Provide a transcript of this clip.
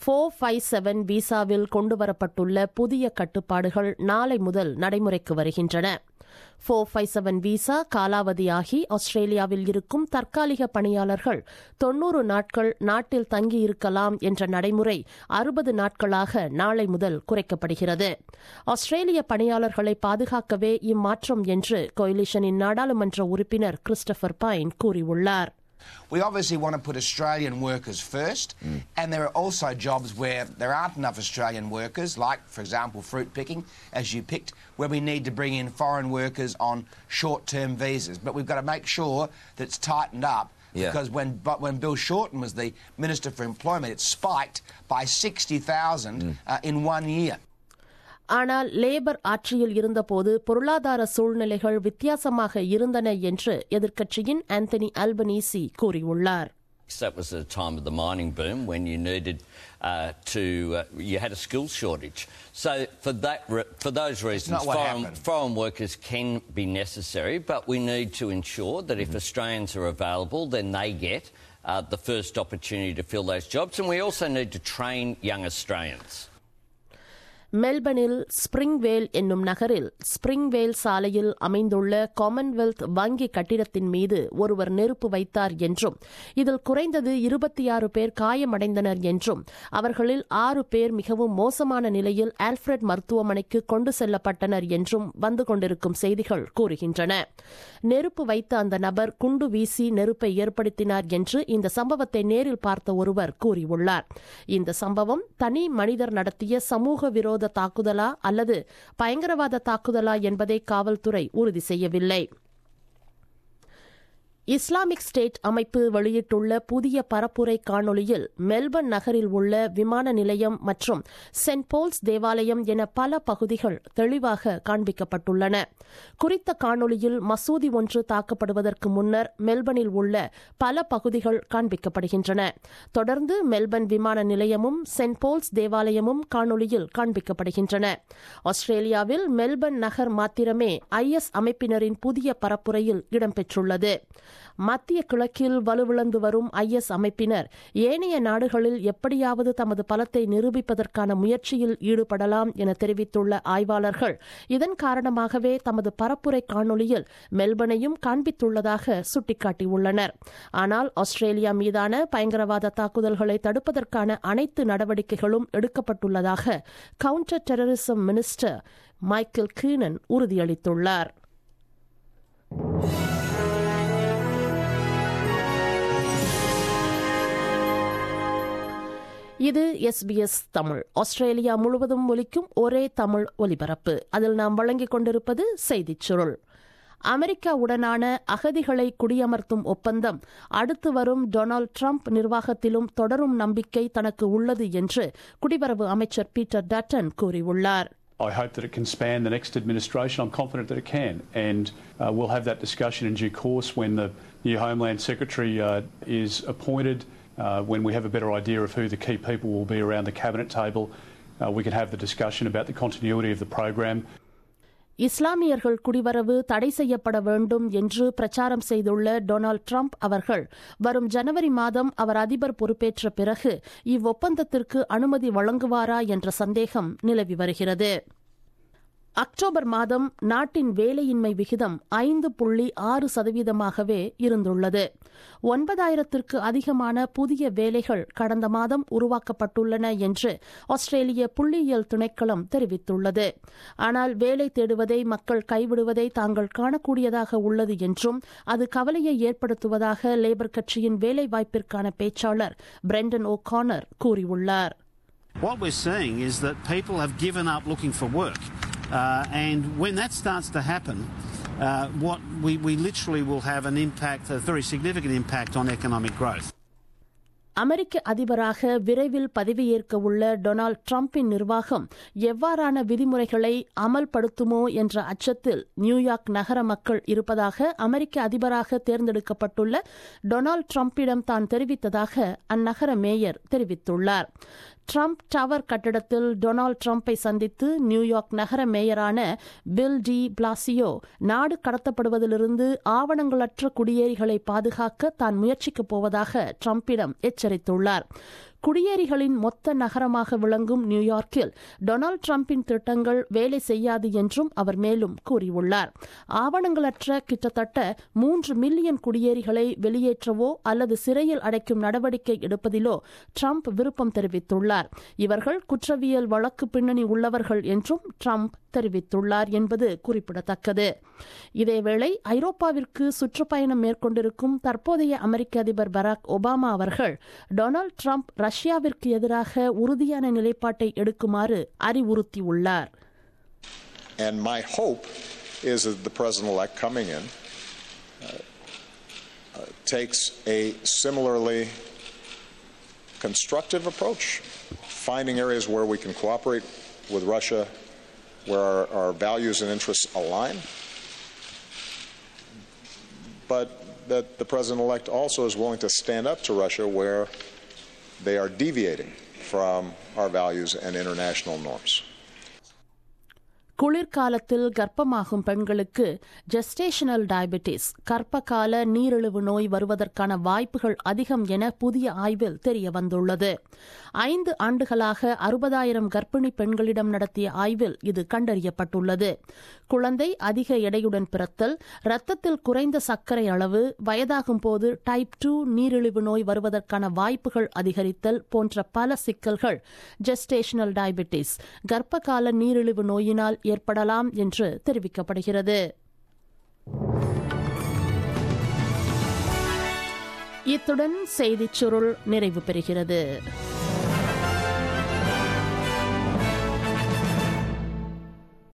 Four five seven விசாவில் கொண்டுவரப்பட்டுள்ள புதிய கட்டுப்பாடுகள் நாளை முதல் நடைமுறைக்கு வருகின்றன ஃபோர் ஃபைவ் செவன் விசா காலாவதியாகி ஆஸ்திரேலியாவில் இருக்கும் தற்காலிக பணியாளர்கள் தொன்னூறு நாட்கள் நாட்டில் தங்கியிருக்கலாம் என்ற நடைமுறை அறுபது நாட்களாக நாளை முதல் குறைக்கப்படுகிறது ஆஸ்திரேலிய பணியாளர்களை பாதுகாக்கவே இம்மாற்றம் என்று கொயிலிஷனின் நாடாளுமன்ற உறுப்பினர் கிறிஸ்டபர் பைன் கூறியுள்ளார் We obviously want to put Australian workers first, and there are also jobs where there aren't enough Australian workers, like, for example, fruit picking, as you picked, where we need to bring in foreign workers on short term visas. But we've got to make sure that it's tightened up. Yeah. Because when, but when Bill Shorten was the Minister for Employment, it spiked by 60,000 uh, in one year. ஆனால் Labour ஆட்சியில் இருந்தபோது பொருளாதார சூழ்நிலைகள் வித்தியாசமாக இருந்தன என்று எதிர்க்கட்சியின் Anthony Albanese கூறியுள்ளார் That was the time of the mining boom when you needed uh, to, uh, you had a skills shortage. So for that, re- for those reasons, not what foreign, happened. foreign workers can be necessary, but we need to ensure that if Australians are available, then they get uh, the first opportunity to fill those jobs, and we also need to train young Australians. மெல்பர்னில் Springvale என்னும் நகரில் ஸ்பிரிங்வேல் சாலையில் அமைந்துள்ள Commonwealth வங்கி கட்டிடத்தின் மீது ஒருவர் நெருப்பு வைத்தார் என்றும் இதில் குறைந்தது இருபத்தி ஆறு பேர் காயமடைந்தனர் என்றும் அவர்களில் ஆறு பேர் மிகவும் மோசமான நிலையில் ஆல்ஃபிரட் மருத்துவமனைக்கு கொண்டு செல்லப்பட்டனர் என்றும் வந்து கொண்டிருக்கும் செய்திகள் கூறுகின்றன நெருப்பு வைத்த அந்த நபர் குண்டு வீசி நெருப்பை ஏற்படுத்தினார் என்று இந்த சம்பவத்தை நேரில் பார்த்த ஒருவர் கூறியுள்ளார் இந்த சம்பவம் தனி மனிதர் நடத்திய சமூக விரோத தாக்குதலா அல்லது பயங்கரவாத தாக்குதலா என்பதை காவல்துறை உறுதி செய்யவில்லை இஸ்லாமிக் ஸ்டேட் அமைப்பு வெளியிட்டுள்ள புதிய பரப்புரை காணொளியில் மெல்பர்ன் நகரில் உள்ள விமான நிலையம் மற்றும் சென்ட் போல்ஸ் தேவாலயம் என பல பகுதிகள் தெளிவாக காண்பிக்கப்பட்டுள்ளன குறித்த காணொளியில் மசூதி ஒன்று தாக்கப்படுவதற்கு முன்னர் மெல்பர்னில் உள்ள பல பகுதிகள் காண்பிக்கப்படுகின்றன தொடர்ந்து மெல்பர்ன் விமான நிலையமும் சென்ட் போல்ஸ் தேவாலயமும் காணொளியில் காண்பிக்கப்படுகின்றன ஆஸ்திரேலியாவில் மெல்பர்ன் நகர் மாத்திரமே ஐஎஸ் அமைப்பினரின் புதிய பரப்புரையில் இடம்பெற்றுள்ளது மத்திய கிழக்கில் வலுவிழந்து வரும் ஐஎஸ் அமைப்பினர் ஏனைய நாடுகளில் எப்படியாவது தமது பலத்தை நிரூபிப்பதற்கான முயற்சியில் ஈடுபடலாம் என தெரிவித்துள்ள ஆய்வாளர்கள் இதன் காரணமாகவே தமது பரப்புரை காணொளியில் மெல்பனையும் காண்பித்துள்ளதாக சுட்டிக்காட்டியுள்ளனர் ஆனால் ஆஸ்திரேலியா மீதான பயங்கரவாத தாக்குதல்களை தடுப்பதற்கான அனைத்து நடவடிக்கைகளும் எடுக்கப்பட்டுள்ளதாக counter terrorism minister Michael Keenan உறுதியளித்துள்ளார் இது எஸ்பிஎஸ் தமிழ் ஆஸ்திரேலியா முழுவதும் ஒலிக்கும் ஒரே தமிழ் ஒலிபரப்பு அதில் நாம் வழங்கிக் கொண்டிருப்பது செய்திச் சுருள் அமெரிக்காவுடனான அகதிகளை குடியமர்த்தும் ஒப்பந்தம் அடுத்து வரும் டொனால்டு டிரம்ப் நிர்வாகத்திலும் தொடரும் நம்பிக்கை தனக்கு உள்ளது என்று குடிவரவு அமைச்சர் பீட்டர் டட்டன் கூறியுள்ளார் I hope that it can span the next administration. I'm confident that it can. And uh, we'll have that discussion in due course when the new Homeland Secretary uh, is appointed, uh, when we have a better idea of who the key people will be around the cabinet table. Uh, we can have the discussion about the continuity of the program. இஸ்லாமியர்கள் குடிவரவு தடை செய்யப்பட வேண்டும் என்று பிரச்சாரம் செய்துள்ள Donald Trump அவர்கள் வரும் ஜனவரி மாதம் அவர் அதிபர் பொறுப்பேற்ற பிறகு இவ்வொப்பந்தத்திற்கு அனுமதி வழங்குவாரா என்ற சந்தேகம் நிலவி வருகிறது அக்டோபர் மாதம் நாட்டின் வேலையின்மை விகிதம் ஐந்து புள்ளி ஆறு சதவீதமாகவே இருந்துள்ளது ஒன்பதாயிரத்திற்கு அதிகமான புதிய வேலைகள் கடந்த மாதம் உருவாக்கப்பட்டுள்ளன என்று ஆஸ்திரேலிய புள்ளியியல் திணைக்களம் தெரிவித்துள்ளது ஆனால் வேலை தேடுவதை மக்கள் கைவிடுவதை தாங்கள் காணக்கூடியதாக உள்ளது என்றும் அது கவலையை ஏற்படுத்துவதாக லேபர் கட்சியின் வேலைவாய்ப்பிற்கான பேச்சாளர் பிரெண்டன் ஓ கார்னர் கூறியுள்ளார் What we're seeing is that people have given up looking for work. Uh, and when that starts to happen, uh, what we, we literally will have an impact, a very significant impact on economic growth. அமெரிக்க அதிபராக விரைவில் பதவியேற்க உள்ள Donald டிரம்பின் நிர்வாகம் எவ்வாறான விதிமுறைகளை அமல்படுத்துமோ என்ற அச்சத்தில் நியூயார்க் நகர மக்கள் இருப்பதாக அமெரிக்க அதிபராக தேர்ந்தெடுக்கப்பட்டுள்ள டொனால்டு டிரம்பிடம் தான் தெரிவித்ததாக அந்நகர மேயர் தெரிவித்துள்ளார் ட்ரம்ப் டவர் கட்டிடத்தில் டொனால்டு ட்ரம்பை சந்தித்து நியூயார்க் நகர மேயரான பில் டி பிளாசியோ நாடு கடத்தப்படுவதிலிருந்து ஆவணங்களற்ற குடியேறிகளை பாதுகாக்க தான் முயற்சிக்கப் போவதாக ட்ரம்பிடம் எச்சரித்துள்ளார் குடியேறிகளின் மொத்த நகரமாக விளங்கும் நியூயார்க்கில் டொனால்டு டிரம்பின் திட்டங்கள் வேலை செய்யாது என்றும் அவர் மேலும் கூறியுள்ளார் ஆவணங்களற்ற கிட்டத்தட்ட மூன்று மில்லியன் குடியேறிகளை வெளியேற்றவோ அல்லது சிறையில் அடைக்கும் நடவடிக்கை எடுப்பதிலோ ட்ரம்ப் விருப்பம் தெரிவித்துள்ளார் இவர்கள் குற்றவியல் வழக்கு பின்னணி உள்ளவர்கள் என்றும் ட்ரம்ப் தெரிவித்துள்ளார் என்பது குறிப்பிடத்தக்கது இதேவேளை ஐரோப்பாவிற்கு சுற்றுப்பயணம் மேற்கொண்டிருக்கும் தற்போதைய அமெரிக்க அதிபர் பராக் ஒபாமா அவர்கள் டொனால்டு ட்ரம்ப் ரஷ்யாவிற்கு எதிராக உறுதியான நிலைப்பாட்டை எடுக்குமாறு அறிவுறுத்தியுள்ளார் And my hope is that the president elect coming in uh, uh, takes a similarly constructive approach, finding areas where we can cooperate with Russia, where our, our values and interests align, but that the president elect also is willing to stand up to Russia where they are deviating from our values and international norms. குளிர்காலத்தில் கர்ப்பமாகும் பெண்களுக்கு gestational diabetes கர்ப்பகால நீரிழிவு நோய் வருவதற்கான வாய்ப்புகள் அதிகம் என புதிய ஆய்வில் தெரிய வந்துள்ளது ஐந்து ஆண்டுகளாக அறுபதாயிரம் கர்ப்பிணி பெண்களிடம் நடத்திய ஆய்வில் இது கண்டறியப்பட்டுள்ளது குழந்தை அதிக எடையுடன் பிறத்தல் ரத்தத்தில் குறைந்த சர்க்கரை அளவு வயதாகும் போது டைப் டூ நீரிழிவு நோய் வருவதற்கான வாய்ப்புகள் அதிகரித்தல் போன்ற பல சிக்கல்கள் ஜெஸ்டேஷனல் டயபிட்டிஸ் கர்ப்பகால நீரிழிவு நோயினால் ஏற்படலாம் என்று தெரிவிக்கப்படுகிறது இத்துடன் செய்திச் சுருள் நிறைவு பெறுகிறது